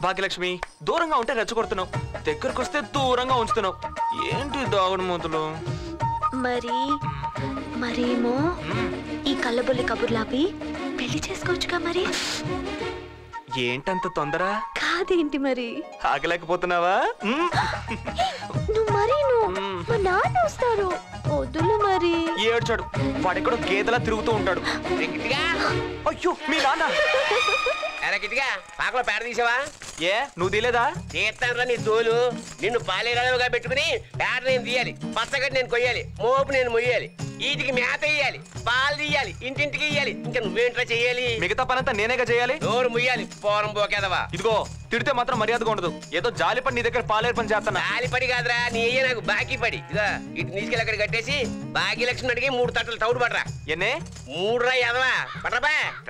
భాగ్యలక్ష్మి దూరంగా ఉంటే రెచ్చగొడుతున్నావు దగ్గరకు వస్తే దూరంగా ఉంచుతున్నావు ఏంటి దాగుడు మూతలు మరి మరేమో ఈ కళ్ళబొల్లి కబుర్లాపి పెళ్లి చేసుకోవచ్చుగా మరి ఏంటంత తొందర కాదేంటి మరి ఆగలేకపోతున్నావా మ్మ్. నువ్వు మరి నువ్వు మా నాన్న వస్తారు వద్దులు మరి ఏడ్చాడు వాడెక్కడో గేదెలా తిరుగుతూ ఉంటాడు గిట్టిగా అయ్యో మీ నాన్న ఎరా గిట్టిగా పాకలో పేడ తీసావా ఏ నువ్వు తీలేదా తీస్తానరా నీ తోలు నిన్ను పాలేరాలుగా పెట్టుకుని పేడ నేను తీయాలి పచ్చగడ్డి నేను కొయ్యాలి మోపు నేను మొయ్యాలి వీటికి మేత వేయాలి పాలు తీయాలి ఇంటింటికి ఇయ్యాలి ఇంకా నువ్వేంట్రా చెయ్యాలి మిగతా పనంతా నేనేగా చేయాలి నోరు ముయ్యాలి పోరం పోకేదవా ఇదిగో తిడితే మాత్రం మర్యాదగా ఉండదు ఏదో జాలి పని నీ దగ్గర పాలేరు పని చేస్తున్నా గాలి పడి కాదురా నీ అయ్యే నాకు బాకీ పడి ఇదా ఇటు తీసుకెళ్ళి అక్కడ కట్టేసి బాకీ లక్ష్మి అడిగి మూడు తట్టలు తౌడు పడరా ఎన్నే మూడు రా ఎదవా పడరా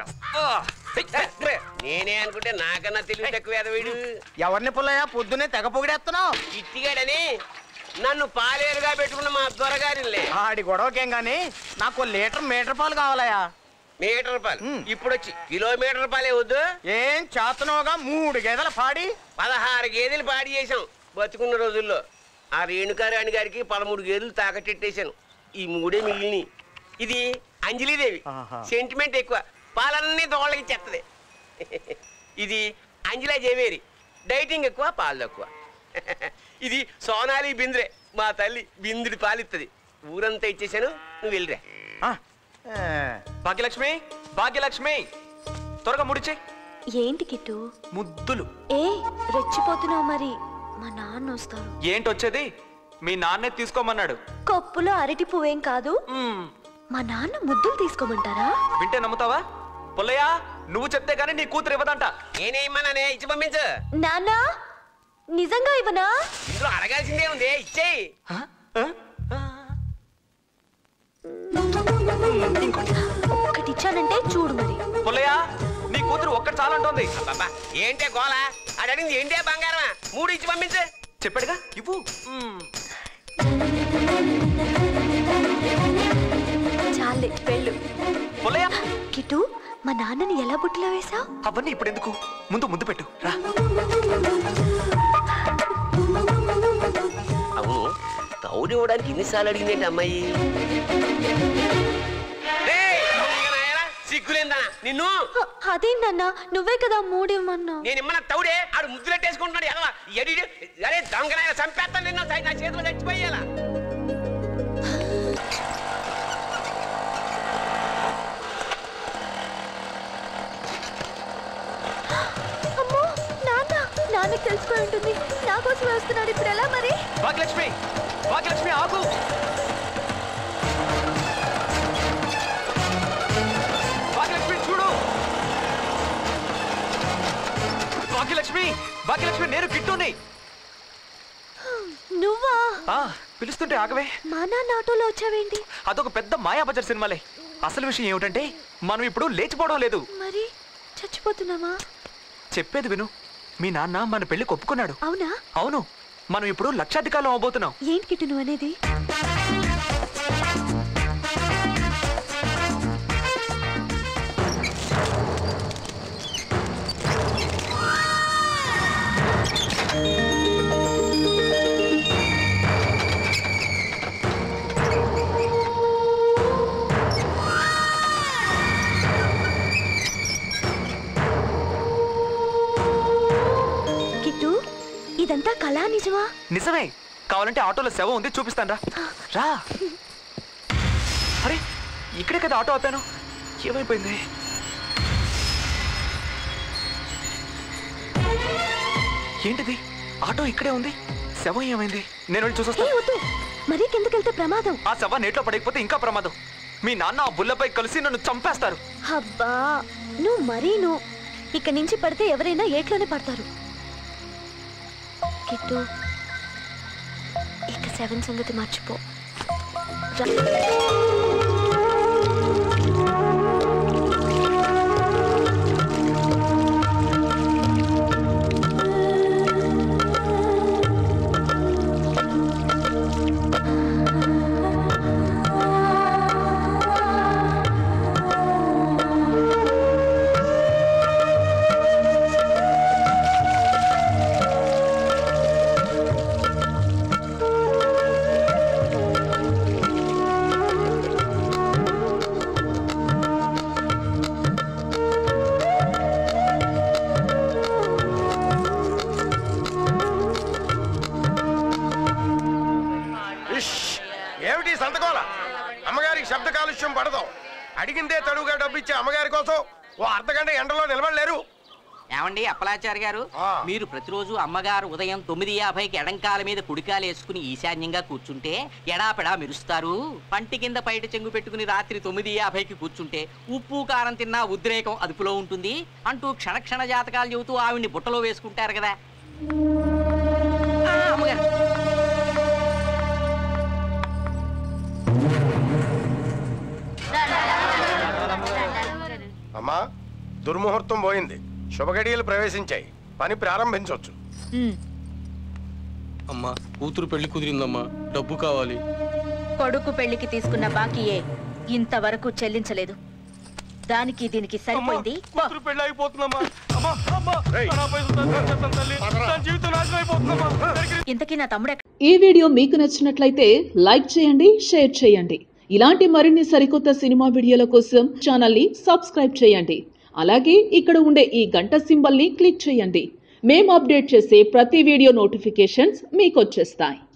నేనే అనుకుంటే నాకన్నా తెలివి తక్కువ ఎదవీడు ఎవరిని పుల్లయ్య పొద్దునే తెగ పొగిడేస్తున్నావు ఇట్టిగాడని నన్ను పాలేరుగా పెట్టుకున్న మా దొరగారిలే ఆడి గొడవకేం గాని నాకు ఓ లీటర్ మీటర్ పాలు కావాలయ్యా మీటర్ రూపాయలు మ్. ఇప్పుడు వచ్చి కిలోమీటర్ రూపాయలే వద్దు ఏం చేతనోగా మూడు గేదెల పాడి పదహారు గేదెలు పాడి చేసాం బతుకున్న రోజుల్లో ఆ రేణుకారాణి గారికి పదమూడు గేదెలు తాకట్టెట్టేశాను ఈ మూడే మిగిలిని ఇది అంజలీదేవి ఆహా. సెంటిమెంట్ ఎక్కువ పాలన్నీ దోళ్ళకి చెత్తది ఇది అంజలా జవేరి డైటింగ్ ఎక్కువ పాలు తక్కువ ఇది సోనాలి బింద్రే మా తల్లి బిందుడి పాలిస్తుంది ఊరంతా ఇచ్చేసాను నువ్వు వెళ్ళిరా ఆ, ఏ, భాగ్యలక్ష్మి భాగ్యలక్ష్మి త్వరగా ముడిచే ఏంటి కిట్టు ముద్దులు ఏ రెచ్చిపోతున్నావు మరి మా నాన్న వస్తారు ఏంటి వచ్చేది మీ నాన్నే తీసుకోమన్నాడు కప్పులో అరటి పువ్వేం కాదు మ్మ్. మా నాన్న ముద్దులు తీసుకోమంటారా వింటే నమ్ముతావా పుల్లయ్య నువ్వు చెప్తే గానీ నీ కూతురు ఇవ్వదంట నేనేమన్నానే ఇచ్చి పంపించు నాన్న నిజంగా ఇవ్వనా ఇందులో అడగాల్సిందే ఉంది ఇచ్చేయి ఆ? ఆ? ఆ? ఒక్కటి ఇచ్చానంటే చూడు మరి పుల్లయ్య నీ కూతురు ఒక్కటి చాలంటోంది బాబా ఏంటే గోల అది అడిగింది ఏంటే బంగారమా మూడు ఇచ్చి పంపించు చెప్పాడుగా ఇవ్వు మ్మ్. చాలే వెళ్ళు పుల్లయ్య కిట్టు మా నాన్నని ఎలా బుట్టిలో వేశావు అవన్నీ ఇప్పుడు ఎందుకు ముందు ముందు పెట్టు రా అవును తౌడు ఇవ్వడానికి ఎన్నిసార్లు అడిగిందేంటి అమ్మాయి ఏయ్, దొంగనాయలా, సిగ్గులేందా నిన్ను అదేంటన్నా నువ్వే కదా మూడివ్వమన్నా నేను ఇమ్మన్న తౌడే ఆడు ముద్దులెట్టేసుకుంటున్నాడు ఎలా ఎడి అరే దొంగనాయన చంపేస్తాను నిన్ను నా చేతిలో చచ్చిపోయేలా అమ్మో నాన్న నాన్నకి తెలిసిపోయి ఉంటుంది నా కోసం వస్తున్నాడు ఇప్పుడు ఎలా మరి భాగ్యలక్ష్మి భాగ్యలక్ష్మి ఆగు భాగ్యలక్ష్మి చూడు భాగ్యలక్ష్మి భాగ్యలక్ష్మి నేను కిట్టుని నువ్వా ఆ, పిలుస్తుంటే ఆగవే మా నాన్న ఆటోలో వచ్చావేంటి అదొక పెద్ద మాయాబజార్ సినిమాలే అసలు విషయం ఏమిటంటే మనం ఇప్పుడు లేచిపోవడం లేదు మరి చచ్చిపోతున్నామా చెప్పేది విను మీ నాన్న మన పెళ్లి ఒప్పుకున్నాడు అవునా అవును మనం ఇప్పుడు లక్షాధికారం అవబోతున్నాం ఏంటి కిట్టు నువ్వు అనేది కిట్టు ఇదంతా కళా నిజమా నిజమే కావాలంటే ఆటోలో శవం ఉంది చూపిస్తాను రా రా అరే ఇక్కడే కదా ఆటో ఆపాను ఏమైపోయింది ఏంటిది ఆటో ఇక్కడే ఉంది శవం ఏమైంది నేను వెళ్ళి ఏ చూసొస్తా వద్దు మరీ కిందకెళ్తే ప్రమాదం ఆ శవం నీటిలో పడకపోతే ఇంకా ప్రమాదం మీ నాన్న ఆ బుల్లపై కలిసి నన్ను చంపేస్తారు అబ్బా నువ్వు మరీ నువ్వు ఇక్కడి నుంచి పడితే ఎవరైనా ఏట్లోనే పడతారు కిట్టు ఇక సెవెన్ సంగతి మర్చిపో రా. అడిగిందే తడువుగా డబ్బు ఇచ్చే అమ్మగారి కోసం ఓ అర్ధగంట ఎండలో నిలబడలేరు ఏమండి అప్పలాచారి గారు ఆ. మీరు ప్రతిరోజు అమ్మగారు ఉదయం తొమ్మిది యాభైకి ఎడంకాల మీద కుడికాలు వేసుకుని ఈశాన్యంగా కూర్చుంటే ఎడాపెడా మెరుస్తారు పంటి కింద బయట చెంగు పెట్టుకుని రాత్రి తొమ్మిది యాభైకి కూర్చుంటే ఉప్పు కారం తిన్నా ఉద్రేకం అదుపులో ఉంటుంది అంటూ క్షణ క్షణ జాతకాలు చెబుతూ ఆవిడ్ని బుట్టలో వేసుకుంటారు కదా ఆ, అమ్మగారు అమ్మా దుర్ముహూర్తం పోయింది శుభగడియలు ప్రవేశించాయి పని ప్రారంభించవచ్చు అమ్మా కూతురు పెళ్లి కుదిరిందమ్మా డబ్బు కావాలి కొడుకు పెళ్లికి తీసుకున్న బాకీయే ఇంతవరకు చెల్లించలేదు దానికి దీనికి సరిపోయింది కూతురు పెళ్లి అయిపోతుందమ్మా అమ్మా అమ్మా రేయ్. నా పైసలు నాకు ఇచ్చేస్తాను తల్లి నా జీవితం నాశనం అయిపోతుందమ్మా ఇంతకీ నా తమ్ముడు ఎక్కడ- ఈ వీడియో మీకు నచ్చినట్లయితే లైక్ చేయండి షేర్ చేయండి ఇలాంటి మరిన్ని సరికొత్త సినిమా వీడియోల కోసం ఛానల్ని సబ్స్క్రైబ్ చేయండి అలాగే ఇక్కడ ఉండే ఈ గంట సింబల్ని క్లిక్ చేయండి మేము అప్డేట్ చేసే ప్రతి వీడియో నోటిఫికేషన్స్ మీకు వచ్చేస్తాయి